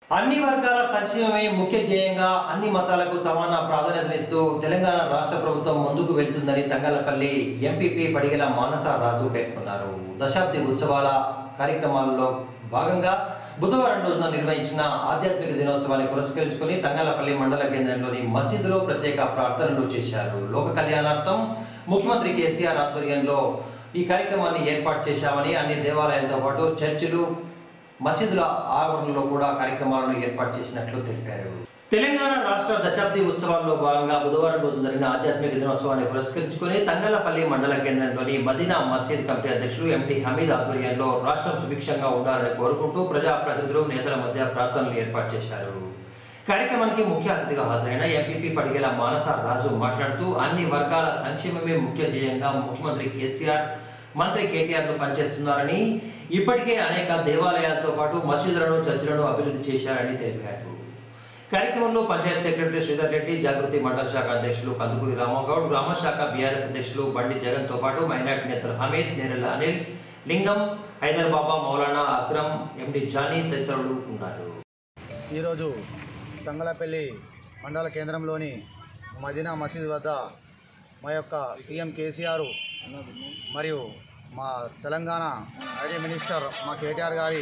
అన్ని వర్గాల సంక్షేమమే ముఖ్య ధ్యేయంగా అన్ని మతాలకు సమాన ప్రాధాన్యతనిస్తూ తెలంగాణ రాష్ట్ర ప్రభుత్వం ముందుకు వెళ్తుందని తంగలపల్లి ఎంపీపీ పడిగల మానస రాజు పేర్కొన్నారు దశాబ్ది ఉత్సవాల కార్యక్రమాల్లో భాగంగా బుధవారం రోజున నిర్వహించిన ఆధ్యాత్మిక దినోత్సవాన్ని పురస్కరించుకుని తంగలపల్లి మండల కేంద్రంలోని మసీదులో ప్రత్యేక ప్రార్థనలు చేశారు లోక కళ్యాణార్థం ముఖ్యమంత్రి కేసీఆర్ ఆధ్వర్యంలో ఈ కార్యక్రమాన్ని ఏర్పాటు చేశామని అన్ని దేవాలయాలతో పాటు చర్చిలు మసీదుల ఆవరణలో కూడా కార్యక్రమాలను ఏర్పాటు చేసినట్లు తెలిపారు తెలంగాణ రాష్ట్ర దశాబ్ది ఉత్సవాల్లో భాగంగా బుధవారం రోజు జరిగిన ఆధ్యాత్మిక దినోత్సవాన్ని పురస్కరించుకుని తంగలపల్లి మండల కేంద్రంలోని మదీనా మసీద్ కమిటీ అధ్యక్షులు ఎంపీ హమీద్ ఆధ్వర్యంలో రాష్ట్రం సుభిక్షంగా ఉండాలని కోరుకుంటూ ప్రజాప్రతినిధులు నేతల మధ్య ప్రార్థనలు ఏర్పాటు చేశారు కార్యక్రమానికి ముఖ్య అతిథిగా హాజరైన ఎంపీపీ పడిగెల మానస రాజు మాట్లాడుతూ అన్ని వర్గాల సంక్షేమమే ముఖ్య ధ్యేయంగా ముఖ్యమంత్రి కేసీఆర్ మంత్రి కేటీఆర్ ను పనిచేస్తున్నారని ఇప్పటికే అనేక దేవాలయాలతో పాటు మసీదులను చర్చిలను అభివృద్ధి చేశారని తెలిపారు కార్యక్రమంలో పంచాయత్ సెక్రటరీ శ్రీధర్ రెడ్డి జాగృతి మండల శాఖ అధ్యక్షులు కందుకూరి రామగౌడ్ గ్రామ శాఖ బీఆర్ఎస్ అధ్యక్షులు బండి జగన్ తో పాటు మైనార్టీ నేతలు హమీద్ నేరెల అనిల్ లింగం హైదర్ బాబా మౌలానా అక్రమ్ ఎండి జానీ తదితరులు ఉన్నారు ఈరోజు తంగలపల్లి మండల కేంద్రంలోని మదీనా మసీద్ వద్ద మా యొక్క సీఎం కేసీఆర్ మరియు మా తెలంగాణ ఐటీ మినిస్టర్ మా కేటీఆర్ గారి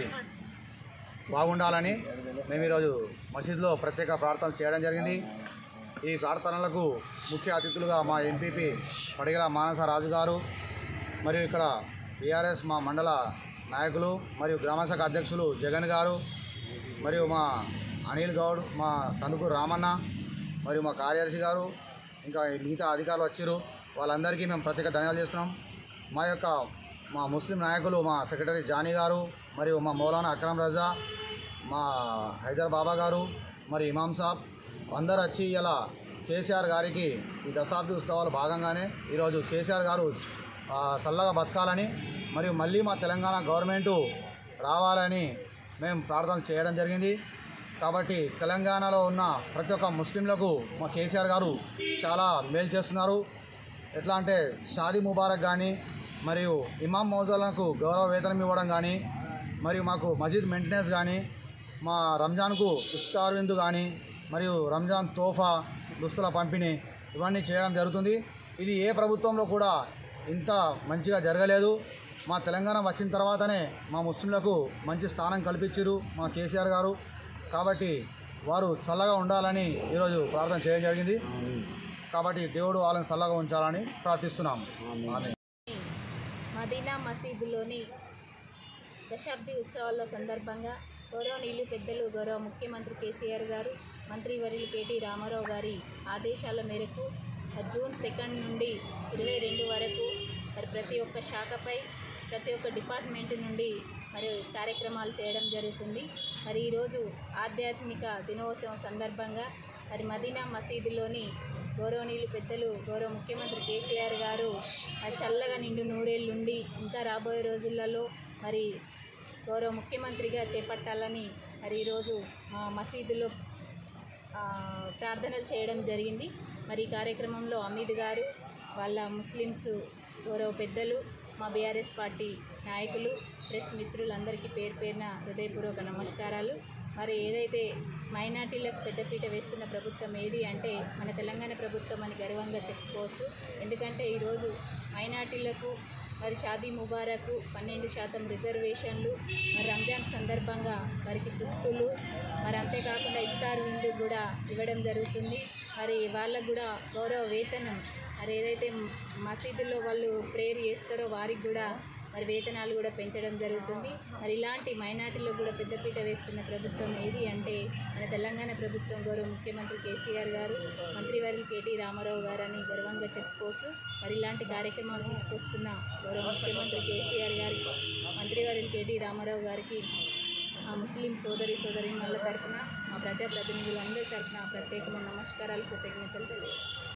బాగుండాలని మేము ఈరోజు మసీద్లో ప్రత్యేక ప్రార్థనలు చేయడం జరిగింది ఈ ప్రార్థనలకు ముఖ్య అతిథులుగా మా ఎంపీపీ పడిగల మానస రాజు గారు మరియు ఇక్కడ బీఆర్ఎస్ మా మండల నాయకులు మరియు గ్రామశాఖ అధ్యక్షులు జగన్ గారు మరియు మా అనిల్ గౌడ్ మా కందుకూరు రామన్న మరియు మా కార్యదర్శి గారు ఇంకా మిగతా అధికారులు వచ్చారు వాళ్ళందరికీ మేము ప్రత్యేక ధన్యవాదాలు చేస్తున్నాం మా యొక్క మా ముస్లిం నాయకులు మా సెక్రటరీ జానీ గారు మరియు మా మౌలానా అక్రమ్ రజా మా హైదర్ బాబా గారు మరి ఇమాం సాబ్ అందరు వచ్చి ఇలా కేసీఆర్ గారికి ఈ దశాబ్ది ఉత్సవాలు భాగంగానే ఈరోజు కేసీఆర్ గారు ఆ, చల్లగా బతకాలని మరియు మళ్ళీ మా తెలంగాణ గవర్నమెంటు రావాలని మేము ప్రార్థన చేయడం జరిగింది కాబట్టి తెలంగాణలో ఉన్న ప్రతి ఒక్క ముస్లింలకు మా కేసీఆర్ గారు చాలా మేలు చేస్తున్నారు ఎట్లా అంటే షాదీ ముబారక్ కానీ మరియు ఇమాం మౌజాలకు గౌరవ వేతనం ఇవ్వడం కానీ మరియు మాకు మజీద్ మెయింటెనెన్స్ కానీ మా రంజాన్కు ఇఫ్తార్ విందు కానీ మరియు రంజాన్ తోఫా దుస్తుల పంపిణీ ఇవన్నీ చేయడం జరుగుతుంది ఇది ఏ ప్రభుత్వంలో కూడా ఇంత మంచిగా జరగలేదు మా తెలంగాణ వచ్చిన తర్వాతనే మా ముస్లింలకు మంచి స్థానం కల్పించారు మా కేసీఆర్ గారు కాబట్టి వారు చల్లగా ఉండాలని ఈరోజు ప్రార్థన చేయడం జరిగింది కాబట్టి దేవుడు వాళ్ళని చల్లగా ఉంచాలని ప్రార్థిస్తున్నాము ఆమె మదీనా మసీదులోని దశాబ్ది ఉత్సవాల సందర్భంగా గౌరవనీయులు పెద్దలు గౌరవ ముఖ్యమంత్రి కేసీఆర్ గారు మంత్రివర్యులు కేటీ రామారావు గారి ఆదేశాల మేరకు జూన్ సెకండ్ నుండి ఇరవై రెండు వరకు మరి ప్రతి ఒక్క శాఖపై ప్రతి ఒక్క డిపార్ట్మెంట్ నుండి మరి కార్యక్రమాలు చేయడం జరుగుతుంది మరి ఈరోజు ఆధ్యాత్మిక దినోత్సవం సందర్భంగా మరి మదీనా మసీదులోని గౌరవనీయులు పెద్దలు గౌరవ ముఖ్యమంత్రి కేసీఆర్ గారు మరి చల్లగా నిండు నూరేళ్ళుండి ఇంకా రాబోయే రోజులలో మరి గౌరవ ముఖ్యమంత్రిగా చేపట్టాలని మరి ఈరోజు మా మసీదులో ఆ, ప్రార్థనలు చేయడం జరిగింది మరి ఈ కార్యక్రమంలో అమీద్ గారు వాళ్ళ ముస్లిమ్స్ గౌరవ పెద్దలు మా బీఆర్ఎస్ పార్టీ నాయకులు ప్రెస్ మిత్రులందరికీ పేరు పేరున హృదయపూర్వక నమస్కారాలు మరి ఏదైతే మైనార్టీలకు పెద్దపీట వేస్తున్న ప్రభుత్వం ఏది అంటే మన తెలంగాణ ప్రభుత్వం అని గర్వంగా చెప్పుకోవచ్చు ఎందుకంటే ఈరోజు మైనార్టీలకు మరి షాదీ ముబారక్ పన్నెండు శాతం రిజర్వేషన్లు మరి రంజాన్ సందర్భంగా వారికి దుస్తులు మరి అంతేకాకుండా ఇస్తారు విందు కూడా ఇవ్వడం జరుగుతుంది మరి వాళ్ళకు కూడా గౌరవ వేతనం మరి ఏదైతే మసీదుల్లో వాళ్ళు ప్రేయర్ చేస్తారో వారికి కూడా మరి వేతనాలు కూడా పెంచడం జరుగుతుంది మరి ఇలాంటి మైనార్టీలకు కూడా పెద్దపీట వేస్తున్న ప్రభుత్వం ఏది అంటే మన తెలంగాణ ప్రభుత్వం గౌరవ ముఖ్యమంత్రి కేసీఆర్ గారు మంత్రివర్యులు కేటీ రామారావు గారు అని గర్వంగా చెప్పుకోవచ్చు మరి ఇలాంటి కార్యక్రమాలు తీసుకొస్తున్న గౌరవ ముఖ్యమంత్రి కేసీఆర్ గారికి మంత్రివర్యులు కేటీ రామారావు గారికి మా ముస్లిం సోదరి సోదరి తరఫున మా ప్రజాప్రతినిధులందరి తరఫున ప్రత్యేకమైన నమస్కారాలు కృతజ్ఞతలు తెలియజేస్తాను